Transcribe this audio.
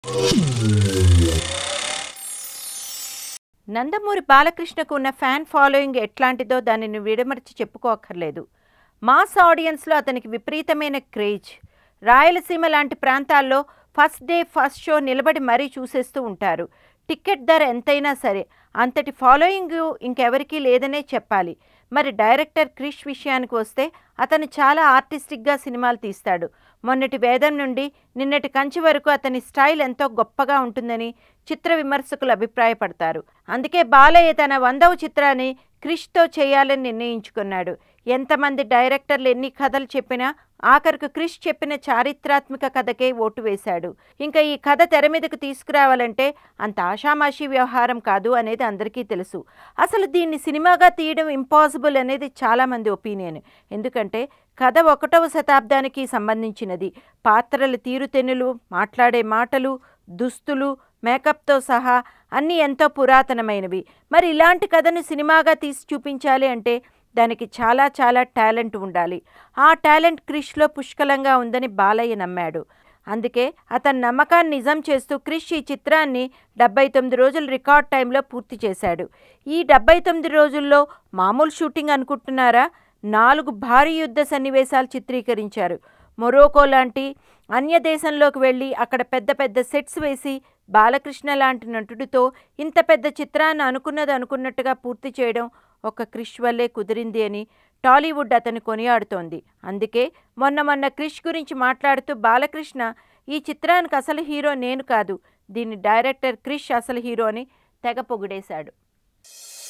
నందమూరి బాలకృష్ణకు ఉన్న fan following ఎట్లాంటిదో దానిని విడమర్చి చెప్పుకోక్కర్లేదు మాస్ ఆడియన్స్లో అతనికి విపరీతమైన క్రేజ్ రాయలసీమ లాంటి ప్రాంతాల్లో ఫస్ట్ డే ఫస్ట్ షో నిలబడి మరీ చూసేస్తూ ఉంటారు టికెట్ ధర ఎంతైనా సరే అంతటి ఫాలోయింగ్ ఇంకెవరికీ లేదనే చెప్పాలి మరి డైరెక్టర్ క్రిష్ విషయానికి వస్తే అతను చాలా ఆర్టిస్టిక్గా సినిమాలు తీస్తాడు మొన్నటి వేదం నుండి నిన్నటి కంచి వరకు అతని స్టైల్ ఎంతో గొప్పగా ఉంటుందని చిత్ర విమర్శకులు అభిప్రాయపడతారు అందుకే బాలయ్య తన వందవ చిత్రాన్ని క్రిష్తో చేయాలని నిర్ణయించుకున్నాడు ఎంతమంది డైరెక్టర్లు ఎన్ని కథలు చెప్పినా ఆఖరికి క్రిష్ చెప్పిన చారిత్రాత్మక కథకే ఓటు వేశాడు ఇంకా ఈ కథ తెర మీదకు తీసుకురావాలంటే అంత ఆషామాషీ వ్యవహారం కాదు అనేది అందరికీ తెలుసు అసలు దీన్ని సినిమాగా తీయడం ఇంపాసిబుల్ అనేది చాలామంది ఒపీనియన్ ఎందుకంటే కథ ఒకటవ శతాబ్దానికి సంబంధించినది పాత్రల తీరుతెన్నులు మాట్లాడే మాటలు దుస్తులు మేకప్తో సహా అన్నీ ఎంతో పురాతనమైనవి మరి ఇలాంటి కథను సినిమాగా తీసి చూపించాలి అంటే దానికి చాలా చాలా టాలెంట్ ఉండాలి ఆ టాలెంట్ క్రిష్లో పుష్కలంగా ఉందని బాలయ్య నమ్మాడు అందుకే అతని నమ్మకాన్ని నిజం చేస్తూ క్రిష్ ఈ చిత్రాన్ని డెబ్బై తొమ్మిది రోజులు రికార్డ్ టైంలో పూర్తి చేశాడు ఈ డెబ్బై తొమ్మిది రోజుల్లో మామూలు షూటింగ్ అనుకుంటున్నారా నాలుగు భారీ యుద్ధ సన్నివేశాలు చిత్రీకరించారు మొరోకో లాంటి అన్య దేశంలోకి వెళ్ళి అక్కడ పెద్ద పెద్ద సెట్స్ వేసి బాలకృష్ణ లాంటి నటుడితో ఇంత పెద్ద చిత్రాన్ని అనుకున్నది అనుకున్నట్టుగా పూర్తి చేయడం ఒక క్రిష్ వల్లే కుదిరింది అని టాలీవుడ్ అతను కొనియాడుతోంది అందుకే మొన్న మొన్న క్రిష్ గురించి మాట్లాడుతూ బాలకృష్ణ ఈ చిత్రానికి అసలు హీరో నేను కాదు దీని డైరెక్టర్ క్రిష్ అసలు హీరో అని తెగ పొగిడేశాడు